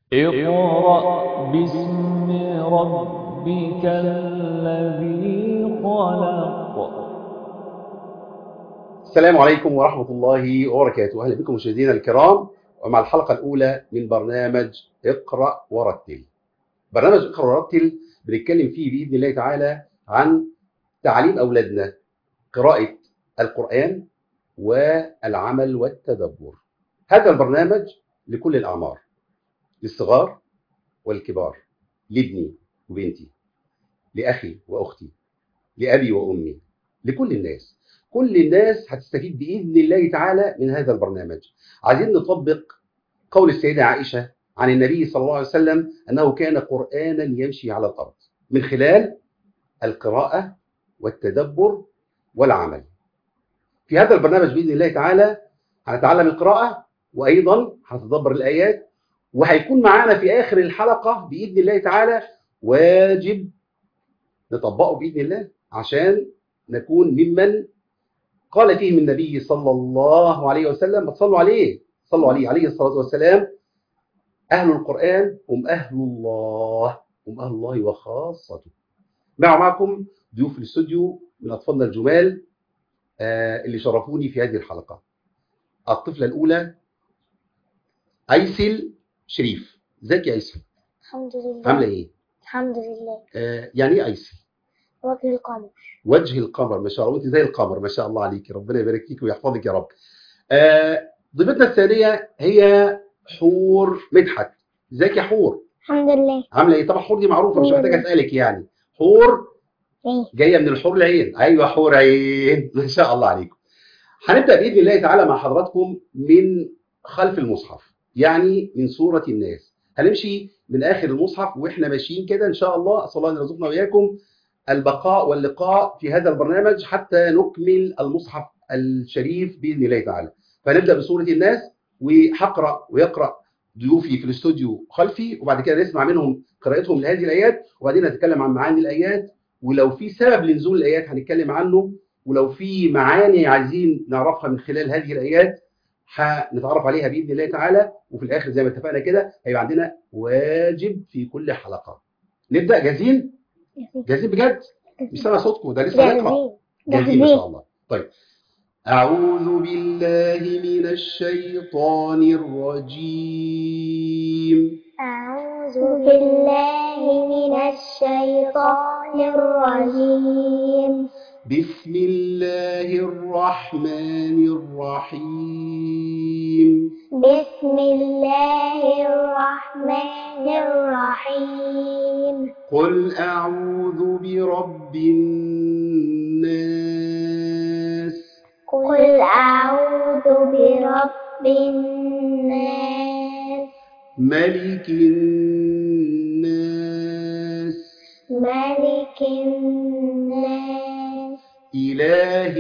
اقرأ باسم ربك الذي خلق السلام عليكم ورحمة الله وبركاته أهلا بكم مشاهدينا الكرام ومع الحلقة الأولى من برنامج اقرأ ورتل برنامج اقرأ ورتل بنتكلم فيه بإذن الله تعالى عن تعليم أولادنا قراءة القرآن والعمل والتدبر هذا البرنامج لكل الأعمار للصغار والكبار لابني وبنتي لأخي وأختي لأبي وأمي لكل الناس كل الناس هتستفيد بإذن الله تعالى من هذا البرنامج عايزين نطبق قول السيدة عائشة عن النبي صلى الله عليه وسلم أنه كان قرآنا يمشي على الأرض من خلال القراءة والتدبر والعمل في هذا البرنامج بإذن الله تعالى هنتعلم القراءة وأيضا هنتدبر الآيات وهيكون معانا في آخر الحلقة بإذن الله تعالى واجب نطبقه بإذن الله عشان نكون ممن قال فيهم النبي صلى الله عليه وسلم صلوا عليه صلوا عليه عليه الصلاة والسلام أهل القرآن هم أهل الله هم أهل الله وخاصته مع معكم ضيوف الاستوديو من أطفالنا الجمال آه اللي شرفوني في هذه الحلقة الطفلة الأولى أيسل شريف ازيك يا أيسل الحمد لله عاملة إيه؟ الحمد لله آه يعني إيه أيسل؟ وجه القمر وجه القمر ما شاء الله وانت زي القمر ما شاء الله عليك ربنا يبارك فيك ويحفظك يا رب آه، ضيفتنا الثانيه هي حور مدحت ازيك يا حور الحمد لله عامله ايه طبعا حور دي معروفه مش الحمد محتاجه لله. اسالك يعني حور ايه جايه من الحور العين ايوه حور عين ما شاء الله عليكم هنبدا باذن الله تعالى مع حضراتكم من خلف المصحف يعني من سوره الناس هنمشي من اخر المصحف واحنا ماشيين كده ان شاء الله اسال الله ان يرزقنا واياكم البقاء واللقاء في هذا البرنامج حتى نكمل المصحف الشريف باذن الله تعالى فنبدا بسوره الناس وهقرا ويقرا ضيوفي في الاستوديو خلفي وبعد كده نسمع منهم قراءتهم لهذه الايات وبعدين نتكلم عن معاني الايات ولو في سبب لنزول الايات هنتكلم عنه ولو في معاني عايزين نعرفها من خلال هذه الايات هنتعرف عليها باذن الله تعالى وفي الاخر زي ما اتفقنا كده هيبقى عندنا واجب في كل حلقه نبدا جاهزين جاهزين بجد مش سامع صوتكم ده لسه هنقرا جاهزين جاهزين ما شاء جاهزين الله طيب أعوذ بالله من الشيطان الرجيم أعوذ بالله من الشيطان الرجيم بسم الله الرحمن الرحيم بسم الله الرحمن الرحيم قل أعوذ برب الناس قل أعوذ برب الناس ملك الناس ملك الناس إله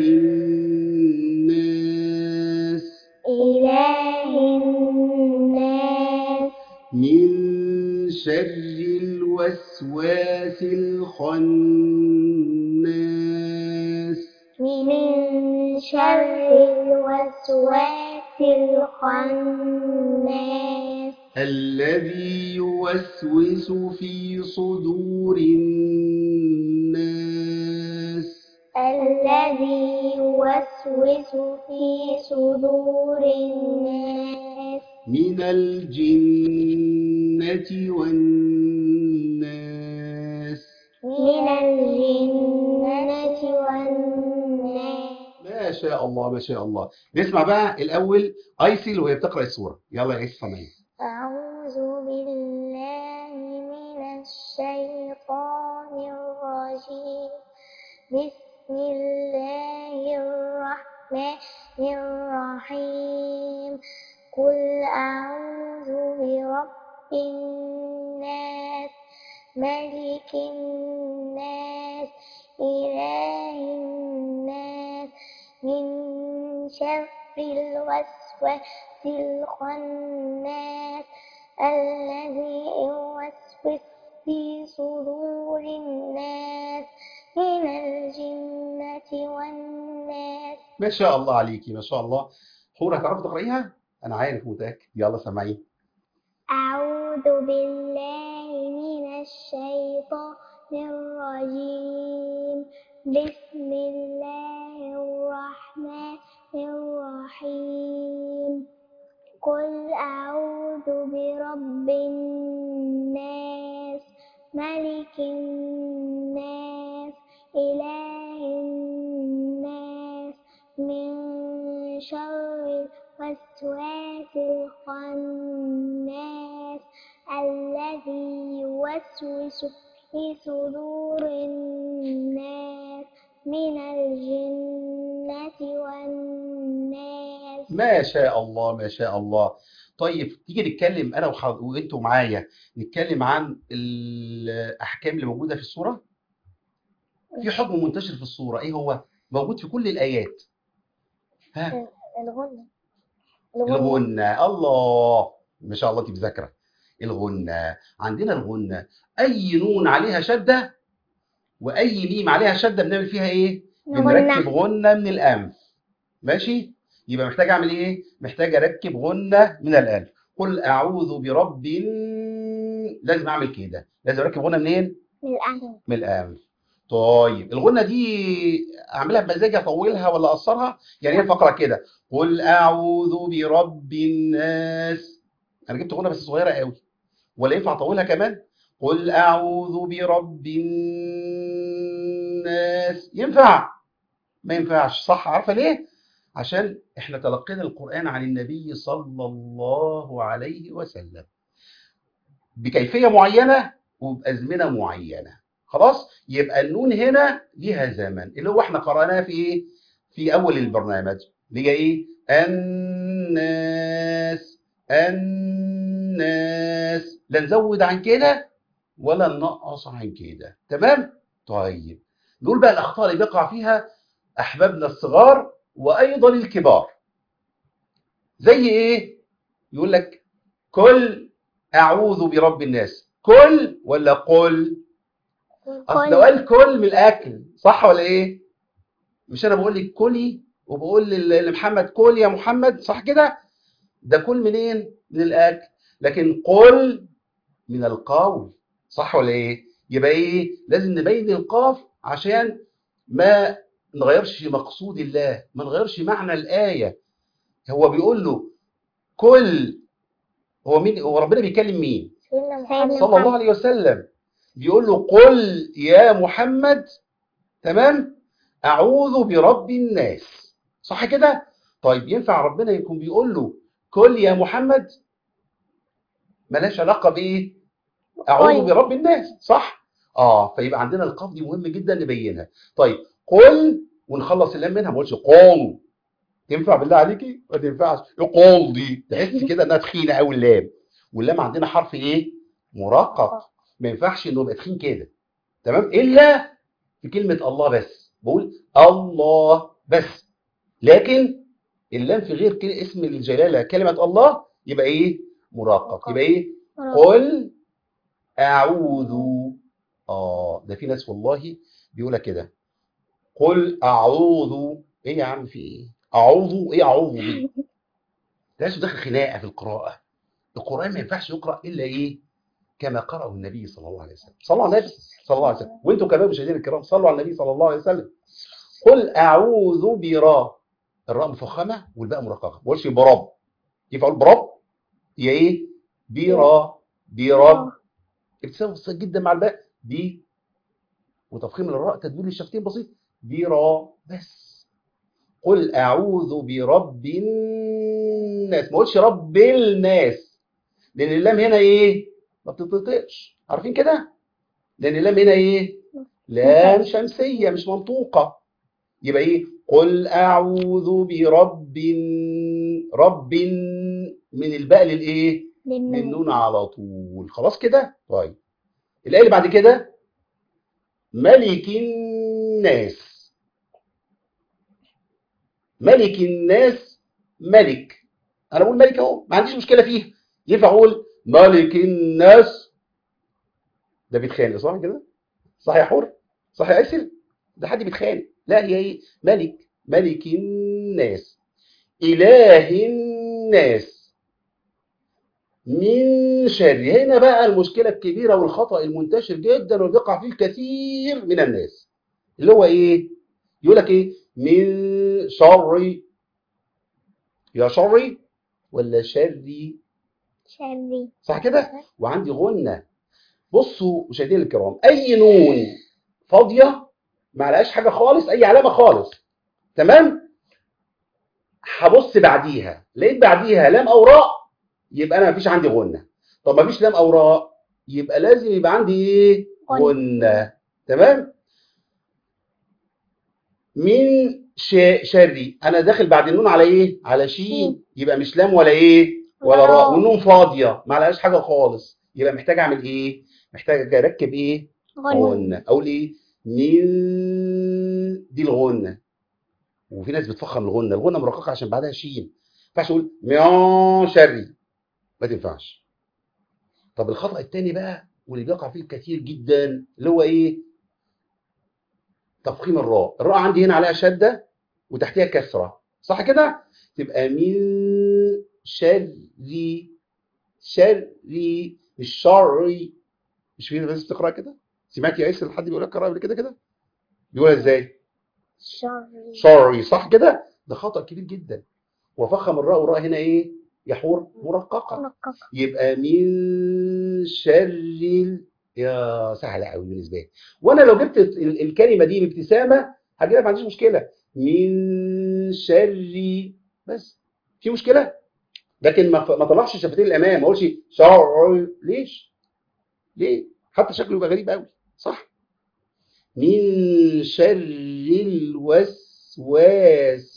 الناس إله الناس من شر الوسواس الخناس من شر الوسواس الخناس الذي يوسوس في صدور الناس الذي يوسوس في صدور الناس من الجنة والناس من الجنة والناس ما شاء الله ما شاء الله نسمع بقى الأول أيسل وهي بتقرأ السورة يلا يا أيسل سامعين أعوذ بالله من الشيطان الرجيم بسم الله الرحمن الرحيم قل أعوذ برب الناس ملك الناس إله الناس من شر الوسواس الخناس الذي يوسوس في صدور الناس من الجنة والناس ما شاء الله عليكي ما شاء الله حورة هتعرفي تقرأيها؟ أنا عارف متأكد يلا سامعين أعوذ أعوذ بالله من الشيطان الرجيم بسم الله الرحمن الرحيم قل أعوذ برب الناس ملك الناس إله الناس من شر الوسواس الخناس الذي يوسوس في صدور الناس من الجنة والناس ما شاء الله ما شاء الله طيب تيجي نتكلم انا وح- وانتوا معايا نتكلم عن الاحكام اللي موجوده في السوره في حكم منتشر في السوره ايه هو موجود في كل الايات ها الغنى الغنة الله ما شاء الله انت مذاكره الغنة عندنا الغنة اي نون عليها شده واي ميم عليها شده بنعمل فيها ايه بنركب غنة من الانف ماشي يبقى محتاج اعمل ايه محتاج اركب غنة من الانف قل اعوذ برب لازم اعمل كده لازم اركب غنة منين من الأهل من الانف طيب الغنة دي اعملها بمزاجي اطولها ولا اقصرها يعني هي الفقرة كده قل اعوذ برب الناس انا جبت غنة بس صغيرة قوي ولا ينفع اطولها كمان قل اعوذ برب الناس ينفع ما ينفعش صح عارفه ليه عشان احنا تلقينا القرآن عن النبي صلى الله عليه وسلم بكيفية معينة وبأزمنة معينة خلاص يبقى النون هنا ليها زمن اللي هو احنا قرأناه في ايه في اول البرنامج اللي هي ايه الناس الناس لا نزود عن كده ولا ننقص عن كده تمام طيب دول بقى الاخطاء اللي بيقع فيها احبابنا الصغار وايضا الكبار زي ايه يقول لك كل اعوذ برب الناس كل ولا قل اصل لو قال كل من الاكل صح ولا ايه مش انا بقول لك كلي وبقول لل- لمحمد كل يا محمد صح كده ده كل منين من الاكل لكن قل من القول صح ولا ايه يبقى ايه لازم نبين القاف عشان ما نغيرش مقصود الله ما نغيرش معنى الآية هو بيقول له كل هو مين هو ربنا بيكلم مين صلى الله عليه وسلم بيقول له قل يا محمد تمام أعوذ برب الناس صح كده طيب ينفع ربنا يكون بيقول له كل يا محمد ملاش علاقة بإيه أعوذ قل. برب الناس صح اه فيبقى عندنا القاف دي مهم جدا نبينها طيب قل ونخلص اللام منها ما قلتش قل تنفع بالله عليكي ما تنفعش قل دي تحس كده انها تخينه قوي اللام واللام عندنا حرف ايه مرقق ما ينفعش انه يبقى تخين كده تمام الا في كلمه الله بس بقول الله بس لكن اللام في غير كده اسم الجلاله كلمه الله يبقى ايه مرقق يبقى ايه قل اعوذ اه ده في ناس والله بيقولها كده قل اعوذ ايه يا عم في ايه اعوذ ايه اعوذ دي تحس داخل خناقه في القراءه القران ما ينفعش يقرا الا ايه كما قرأه النبي صلى الله عليه وسلم صلوا على النبي صلى الله عليه وسلم وانتم كمان مشاهدينا الكرام صلوا على النبي صلى الله عليه وسلم قل اعوذ برب الراء مفخمه والباء مرققه ما بقولش برب كيف اقول برب هي ايه برا برب ابتسامه بسيطه جدا مع الباء دي وتفخيم الراء تدوير للشفتين بسيط برا بس قل اعوذ برب الناس ما قلتش رب الناس لان اللام هنا ايه ما بتتنطقش عارفين كده لان اللام هنا ايه لام شمسيه مش منطوقه يبقى ايه قل اعوذ برب رب من الباء للايه من النون على طول خلاص كده طيب الآية اللي بعد كده ملك الناس ملك الناس ملك انا بقول ملك اهو ما عنديش مشكله فيه ينفع اقول ملك الناس ده بيتخانق صح كده صح يا حر صح يا اسر ده حد بيتخانق لا هي ايه ملك ملك الناس اله الناس من شر هنا بقى المشكلة الكبيرة والخطأ المنتشر جدا وبيقع فيه الكثير من الناس اللي هو ايه يقول لك ايه من شر يا شري ولا شري شري صح كده وعندي غنة بصوا مشاهدينا الكرام اي نون فاضية ما عليهاش حاجة خالص اي علامة خالص تمام هبص بعديها لقيت بعديها لام او راء يبقى انا مفيش عندي غنة طب مفيش لام او راء يبقى لازم يبقى عندي ايه غنة. غنة تمام من ش- شري انا داخل بعد النون على ايه على شين شين. يبقى مش لام ولا ايه ولا ولا راء راء. والنون فاضيه ما عليهاش حاجه خالص يبقى محتاج اعمل ايه محتاج اركب ايه غنة غنه اقول ايه من دي الغنه وفي ناس بتفخم الغنه الغنه مرققه عشان بعدها شين ما ينفعش اقول من شري ما تنفعش طب الخطا الثاني بقى واللي بيقع فيه الكثير جدا اللي هو ايه تفخيم الراء الراء عندي هنا عليها شده وتحتها كسره صح كده تبقى من شري شري مش شري مش في ناس بتقرا كده سمعت يا ياسر حد بيقول لك قراءه قبل كده كده بيقولها ازاي شري شري صح كده ده خطا كبير جدا وفخم الراء والراء هنا ايه يحور مرققه مرققة يبقى من شر ال- يا سهله قوي بالنسبه لي وانا لو جبت ال- الكلمه دي بابتسامه هجيبها ما عنديش مشكله من شر بس في مشكله لكن ما ما طلعش شفتين الامام ما اقولش شر ليش ليه حتى شكله يبقى غريب قوي صح من شر الوسواس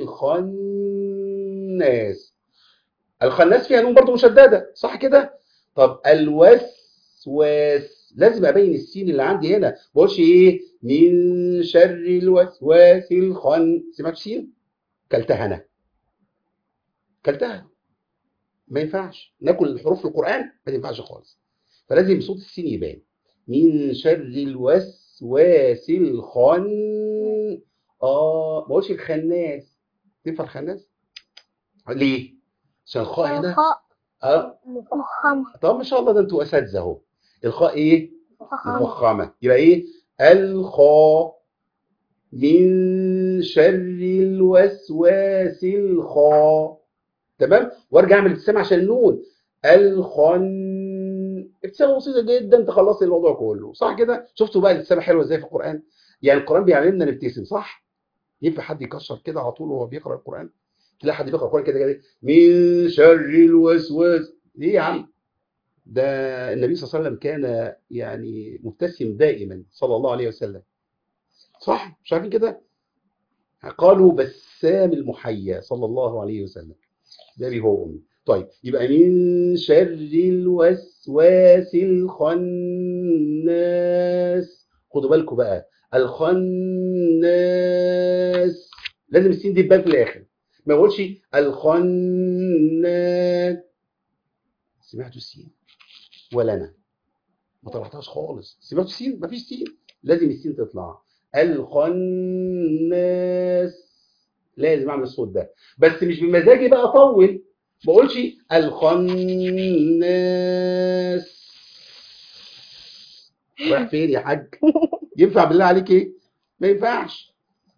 الخناس الخناس فيها نون برضو مشدده صح كده طب الوسواس لازم ابين السين اللي عندي هنا ما بقولش ايه من شر الوسواس الخن سمعت سين كلتها انا كلتها ما ينفعش ناكل الحروف القران ما ينفعش خالص فلازم صوت السين يبان من شر الوسواس الخن اه ما بقولش الخناس تنفع الخناس ليه عشان الخاء هنا الخاء اه مفخمة طب ما شاء الله ده انتوا اساتذه اهو الخاء ايه مفخمة مفخمه يبقى ايه الخاء من شر الوسواس الخاء تمام وارجع اعمل ابتسامه عشان النون الخن ابتسامه بسيطه جدا تخلصي الموضوع كله صح كده شفتوا بقى الابتسامه حلوه ازاي في القران يعني القران بيعلمنا نبتسم صح ينفع حد يكشر كده على طول وهو بيقرا القران تلاقي حد بيقرا القران كده كده من شر الوسواس ليه يا عم ده النبي صلى الله عليه وسلم كان يعني مبتسم دائما صلى الله عليه وسلم صح مش عارفين كده قالوا بسام المحيا صلى الله عليه وسلم ده أبي هو أمي طيب يبقى من شر الوسواس الخناس خدوا بالكم بقى الخناس لازم السين دي تبان في الاخر ما اقولش الخناس سمعتوا السين ولا انا ما طلعتهاش خالص سمعتوا السين مفيش سين لازم السين تطلع الخناس لازم اعمل الصوت ده بس مش بمزاجي بقى اطول ما اقولش الخناس رايح فين يا حاج ينفع بالله عليك ايه ما ينفعش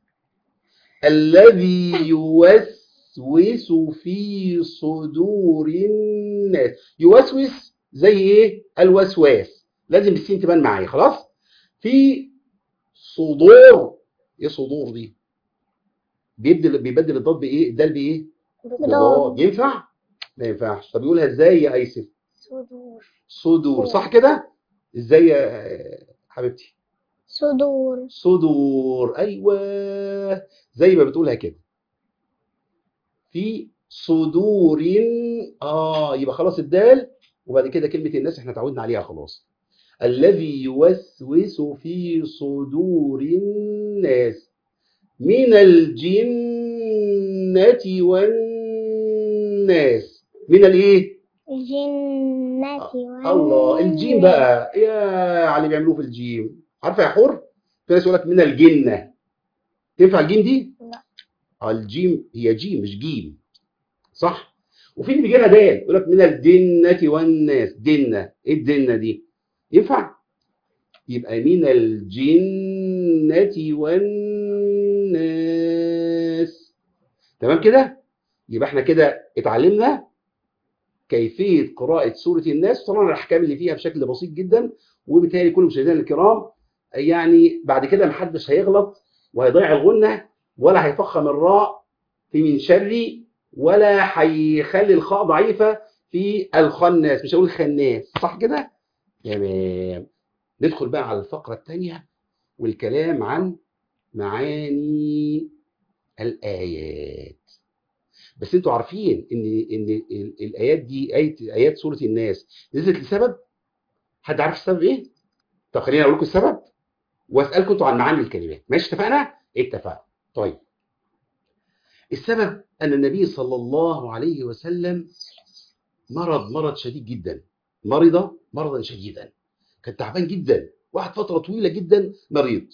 الذي يوسوس في صدور الناس يوسوس زي ايه الوسواس لازم السين تبان معايا خلاص في صدور ايه صدور دي بيبدل بيبدل الضاد بايه الدال بايه بضاد ينفع ما ينفعش طب يقولها ازاي يا ايسف صدور صدور صح كده ازاي يا حبيبتي صدور صدور ايوه زي ما بتقولها كده في صدور اه يبقى خلاص الدال وبعد كده كلمه الناس احنا اتعودنا عليها خلاص الذي يوسوس في صدور الناس من الجنة والناس من الايه الجنة الله الجيم بقى يا على اللي بيعملوه في الجيم عارفه يا حور في ناس يقول لك من الجنة تنفع الجيم دي لا. اه الجيم هي جيم مش جيم صح وفي اللي بيجي لها دال يقول لك من الجنة والناس جنة ايه الجنة دي ينفع يبقى من الجنة والناس تمام كده يبقى احنا كده اتعلمنا كيفية قراءة سورة الناس وطبعا الأحكام اللي فيها بشكل بسيط جدا وبالتالي كل مشاهدينا الكرام يعني بعد كده محدش هيغلط وهيضيع الغنة ولا هيفخم الراء في من شري ولا هيخلي الخاء ضعيفة في الخناس مش هقول خناس صح كده؟ تمام ندخل بقى على الفقرة الثانية والكلام عن معاني الآيات بس انتوا عارفين ان ان ال- الايات دي ايات ايات سوره الناس نزلت لسبب حد عارف السبب ايه طب خليني اقول لكم السبب واسالكم انتوا عن معاني الكلمات ماشي اتفقنا اتفقنا طيب السبب ان النبي صلى الله عليه وسلم مرض مرض شديد جدا مرض مرضا شديدا كان تعبان جدا واحد فتره طويله جدا مريض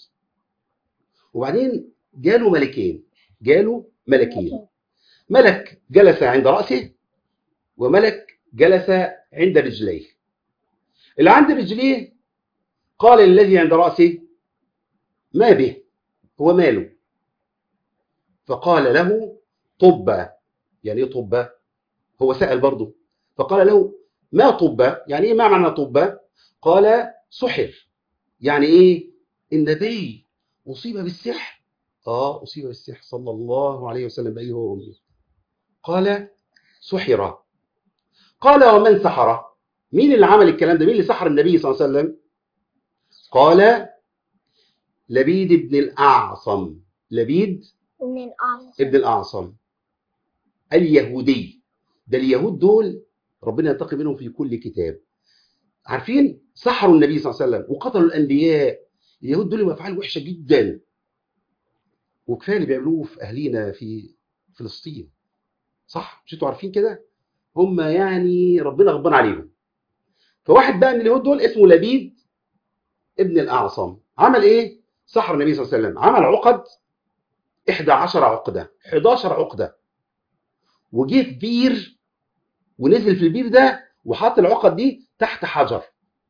وبعدين جاله ملكين جاله ملكين ملك جلس عند رأسه وملك جلس عند رجليه اللي عند رجليه قال الذي عند رأسه ما به هو ماله فقال له طب يعني ايه طب هو سأل برضه فقال له ما طب يعني ايه ما معنى طب قال سحر يعني ايه النبي أصيب بالسحر اه أصيب بالسحر صلى الله عليه وسلم بأيه هو وأمه قال سحر قال ومن سحر مين اللي عمل الكلام ده مين اللي سحر النبي صلى الله عليه وسلم قال لبيد بن الأعصم لبيد من الأعظم ابن الأعصم اليهودي ده اليهود دول ربنا ينتقم منهم في كل كتاب عارفين سحروا النبي صلى الله عليه وسلم وقتلوا الأنبياء اليهود دول لهم أفعال وحشة جدا وكفاية اللي بيعملوه في أهلينا في فلسطين صح مش انتوا عارفين كده هم يعني ربنا غضبان عليهم فواحد بقى من اليهود دول اسمه لبيد ابن الأعصم عمل ايه سحر النبي صلى الله عليه وسلم عمل عقد 11 عقدة 11 عقدة وجه في بير ونزل في البير ده وحط العقد دي تحت حجر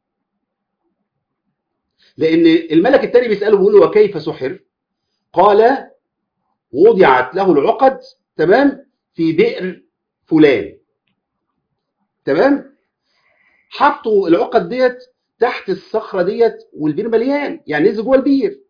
لأن الملك التاني بيسأله بيقول له وكيف سحر قال وضعت له العقد تمام في بئر فلان تمام حطوا العقد ديت تحت الصخرة ديت والبير مليان يعني نزل جوه البير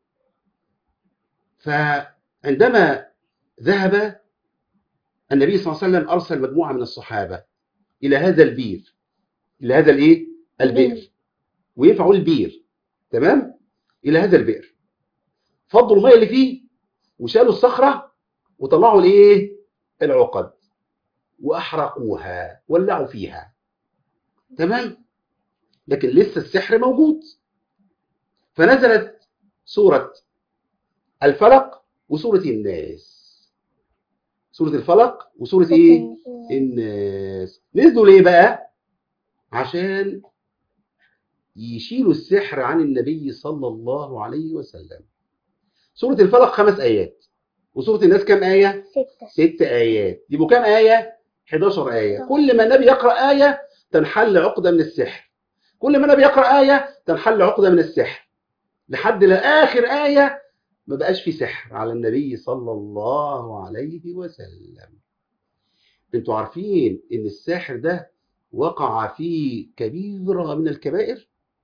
فعندما ذهب النبي صلى الله عليه وسلم أرسل مجموعة من الصحابة إلى هذا البير إلى هذا الإيه؟ البئر وينفع أقول البير تمام؟ إلى هذا البئر فضوا المية اللي فيه وشالوا الصخرة وطلعوا الإيه؟ العقد وأحرقوها ولعوا فيها تمام؟ لكن لسه السحر موجود فنزلت سورة الفلق وسورة الناس سورة الفلق وسورة ايه الناس نزلوا ليه بقى عشان يشيلوا السحر عن النبي صلى الله عليه وسلم سورة الفلق خمس آيات وسورة الناس كم آية ستة ست آيات يبقوا كم آية 11 آية كل ما النبي يقرأ آية تنحل عقدة من السحر كل ما النبي يقرأ آية تنحل عقدة من السحر لحد لآخر آية ما بقاش في سحر على النبي صلى الله عليه وسلم انتوا عارفين ان الساحر ده وقع في كبيرة من الكبائر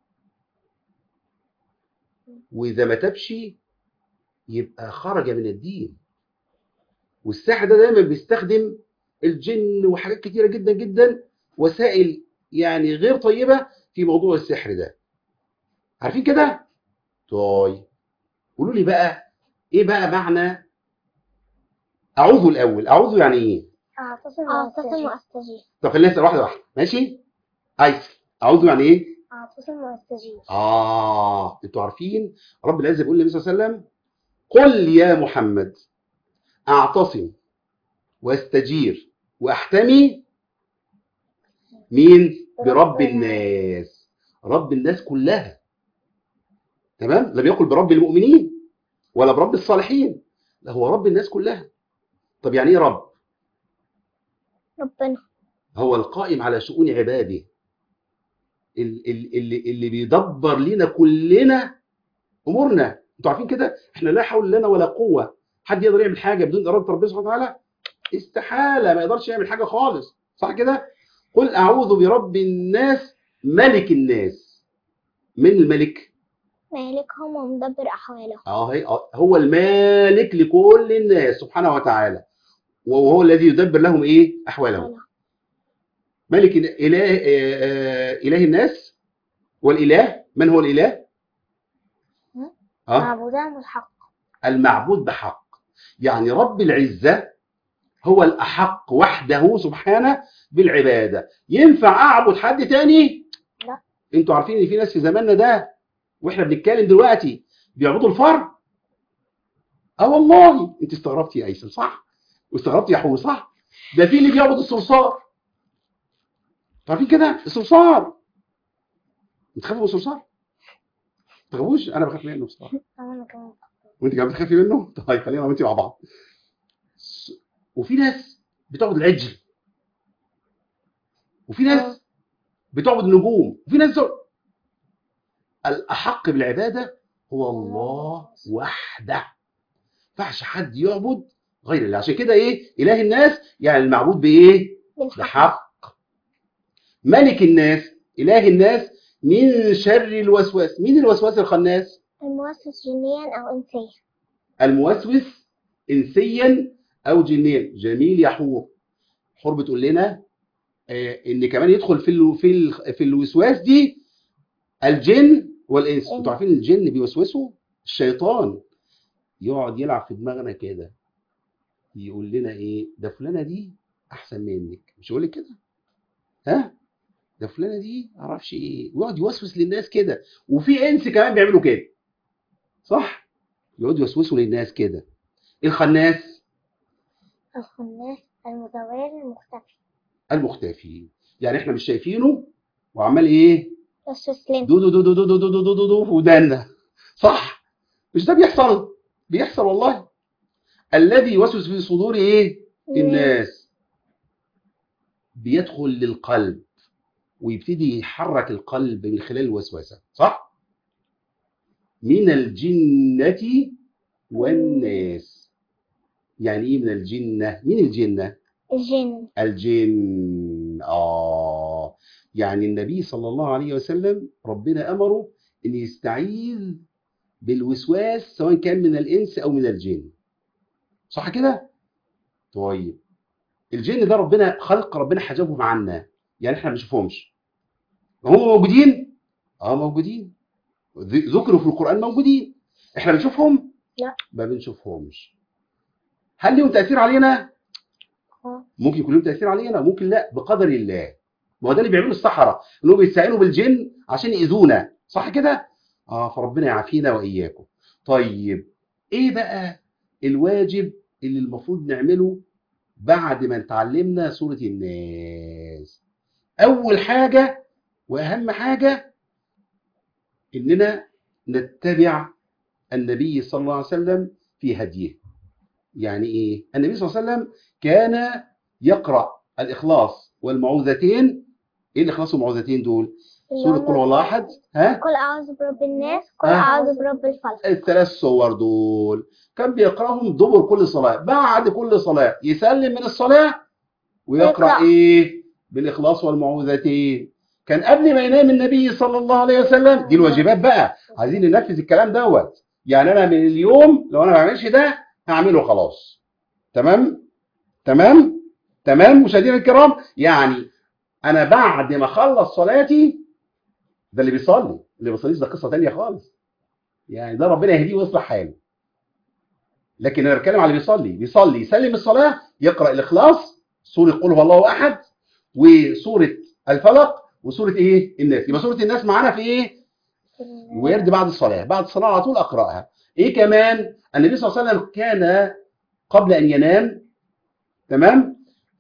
وإذا ما تبش يبقى خرج من الدين والساحر ده دايما بيستخدم الجن وحاجات كتيرة جدا جدا وسائل يعني غير طيبة في موضوع السحر ده عارفين كده؟ طيب قولوا لي بقى ايه بقى معنى اعوذ الاول اعوذ يعني ايه أعتصم أعتصم وأستجيب طب خلينا نسال واحده واحده ماشي عايز اعوذ يعني ايه أعتصم وأستجيب اه انتوا عارفين رب العزه بيقول للنبي صلى الله عليه وسلم قل يا محمد اعتصم واستجير واحتمي مين برب الناس رب الناس كلها تمام لم يقل برب المؤمنين ولا برب الصالحين لا هو رب الناس كلها طب يعني ايه رب ربنا هو القائم على شؤون عباده ال- ال- اللي اللي بيدبر لنا كلنا امورنا انتوا عارفين كده احنا لا حول لنا ولا قوه حد يقدر يعمل حاجه بدون اراده ربنا سبحانه وتعالى استحاله ما يقدرش يعمل حاجه خالص صح كده قل اعوذ برب الناس ملك الناس من الملك مالكهم ومدبر أحوالهم اه هي- آه، هو المالك لكل الناس سبحانه وتعالى وهو الذي يدبر لهم ايه احوالهم ملك إله- اله آه، آه، اله الناس والاله من هو الاله اه معبودان الحق المعبود بحق يعني رب العزة هو الأحق وحده سبحانه بالعبادة ينفع أعبد حد تاني؟ لا. انتوا عارفين ان في ناس في زماننا ده واحنا بنتكلم دلوقتي بيعبدوا الفر اه والله انت استغربتي يا ايسن صح واستغربتي يا حور صح ده في اللي بيعبد الصرصار عارفين كده الصرصار بتخافوا من الصرصار ما تخافوش انا بخاف منه بصراحه أنا كمان وانت كمان بتخافي منه طيب خلينا انا وانت مع بعض س- وفي ناس بتعبد العجل وفي آه. ناس بتعبد النجوم وفي ناس بتعبد- الاحق بالعباده هو الله وحده ما ينفعش حد يعبد غير الله عشان كده ايه اله الناس يعني المعبود بايه بالحق بحق ملك الناس اله الناس من شر الوسواس مين الوسواس الخناس المؤسس جنيا أو إنسيا الموسوس انسيا او جنيا جميل يا حور حور بتقول لنا آه، ان كمان يدخل في ال في ال في الوسواس دي الجن والانس انتوا عارفين الجن بيوسوسوا الشيطان يقعد يلعب في دماغنا كده يقول لنا ايه ده فلانه دي احسن منك مش يقول لك كده ها ده فلانه دي معرفش ايه ويقعد يوسوس للناس كده وفي انس كمان بيعملوا كده صح يقعدوا يوسوسوا للناس كده الخناس الخناس المتغير المختفي المختفي يعني احنا مش شايفينه وعمال ايه يستسلم دو دو دو دو دو دو دو دو دو دو في ودانا صح مش ده بيحصل بيحصل والله الذي يوسوس في صدور ايه الناس بيدخل للقلب ويبتدي يحرك القلب من خلال الوسوسه صح من الجنة والناس يعني ايه من الجنة مين الجنة الجن الجن آه يعني النبي صلى الله عليه وسلم ربنا أمره أن يستعيذ بالوسواس سواء كان من الإنس أو من الجن صح كده؟ طيب الجن ده ربنا خلق ربنا حجبهم عنا يعني احنا ما بنشوفهمش هم موجودين؟ اه موجودين ذ- ذكروا في القرآن موجودين احنا بنشوفهم؟ لا. ما بنشوفهمش هل لهم تأثير علينا؟ آه. ممكن يكون لهم تأثير علينا ممكن لا بقدر الله ما هو ده اللي بيعملوا السحرة انهم بيستعينوا بالجن عشان يأذونا صح كده اه فربنا يعافينا وإياكم طيب ايه بقى الواجب اللي المفروض نعمله بعد ما اتعلمنا سورة الناس اول حاجة واهم حاجة اننا نتبع النبي صلى الله عليه وسلم في هديه يعني ايه النبي صلى الله عليه وسلم كان يقرأ الإخلاص والمعوذتين إيه الإخلاص والمعوذتين دول؟ سورة قل هو الله أحد ها؟ قل أعوذ برب الناس قل آه. أعوذ برب الفلق الثلاث صور دول كان بيقرأهم دبر كل صلاة بعد كل صلاة يسلم من الصلاة ويقرأ يقرأ. إيه؟ بالإخلاص والمعوذتين كان قبل ما ينام النبي صلى الله عليه وسلم دي الواجبات بقى عايزين ننفذ الكلام دوت يعني أنا من اليوم لو أنا ما بعملش ده هعمله خلاص تمام؟ تمام؟ تمام مشاهدينا الكرام يعني انا بعد ما اخلص صلاتي ده اللي بيصلي اللي ما بيصليش ده قصه تانية خالص يعني ده ربنا يهديه ويصلح حاله لكن انا بتكلم على اللي بيصلي بيصلي يسلم الصلاه يقرا الاخلاص سوره قل هو الله احد وسوره الفلق وسوره ايه الناس يبقى سوره الناس معانا في ايه ورد بعد الصلاه بعد الصلاه على طول اقراها ايه كمان النبي صلى الله عليه وسلم كان قبل ان ينام تمام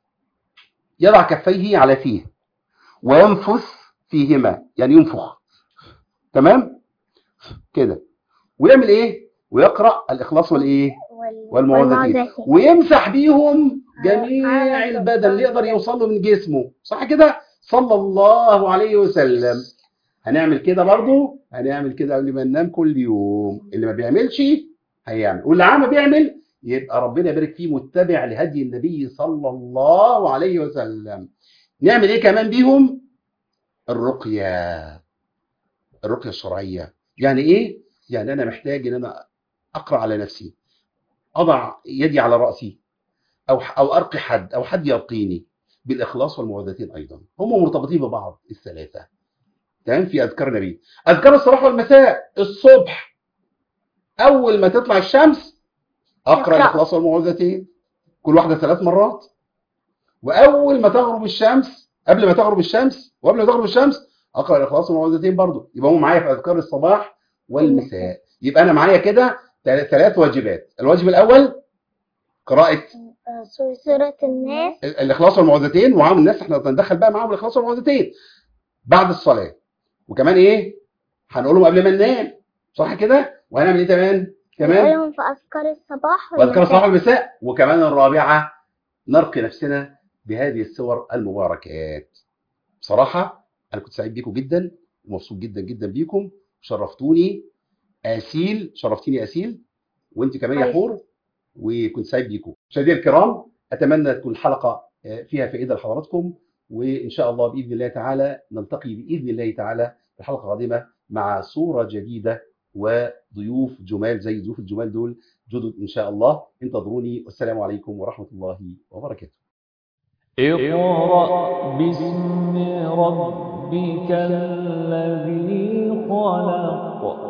يضع كفيه على فيه وينفث فيهما يعني ينفخ تمام كده ويعمل ايه ويقرا الاخلاص والايه وال- والمعوذتين والمعوذتين. ويمسح بيهم جميع على البدن اللي يقدر يوصل له من جسمه صح كده صلى الله عليه وسلم هنعمل كده برضو هنعمل كده قبل ما ننام كل يوم اللي ما بيعملش هيعمل واللي عم بيعمل يبقى ربنا يبارك فيه متبع لهدي النبي صلى الله عليه وسلم نعمل ايه كمان بيهم الرقية الرقية الشرعية يعني ايه يعني انا محتاج ان انا اقرا على نفسي اضع يدي على راسي او او ارقي حد او حد يرقيني بالاخلاص والمعوذتين ايضا هم مرتبطين ببعض الثلاثه تمام في اذكار النبي اذكار الصباح والمساء الصبح اول ما تطلع الشمس اقرا اقرأ. الاخلاص والمعوذتين كل واحده ثلاث مرات واول ما تغرب الشمس قبل ما تغرب الشمس وقبل ما تغرب الشمس اقرا الاخلاص والمعوذتين برضو يبقى هم معايا في اذكار الصباح والمساء يبقى انا معايا كده ثلاث واجبات الواجب الاول قراءه آه، سورة الناس الاخلاص والمعوذتين وعام الناس احنا هندخل بقى معاهم الاخلاص والمعوذتين بعد الصلاه وكمان ايه هنقولهم قبل ما ننام صح كده وهنعمل ايه كمان كمان نقولهم في أذكار الصباح واذكار الصباح والمساء والمساء وكمان الرابعه نرقي نفسنا بهذه السور المباركات بصراحه انا كنت سعيد بيكم جدا ومبسوط جدا جدا بيكم شرفتوني اسيل شرفتيني اسيل وانت كمان يا طيب. حور وكنت سعيد بيكم مشاهدينا الكرام اتمنى تكون الحلقه آه، فيها فائده لحضراتكم وان شاء الله باذن الله تعالى نلتقي باذن الله تعالى في حلقه قادمه مع صوره جديده وضيوف جمال زي ضيوف الجمال دول جدد ان شاء الله انتظروني والسلام عليكم ورحمه الله وبركاته اقرأ باسم ربك الذي خلق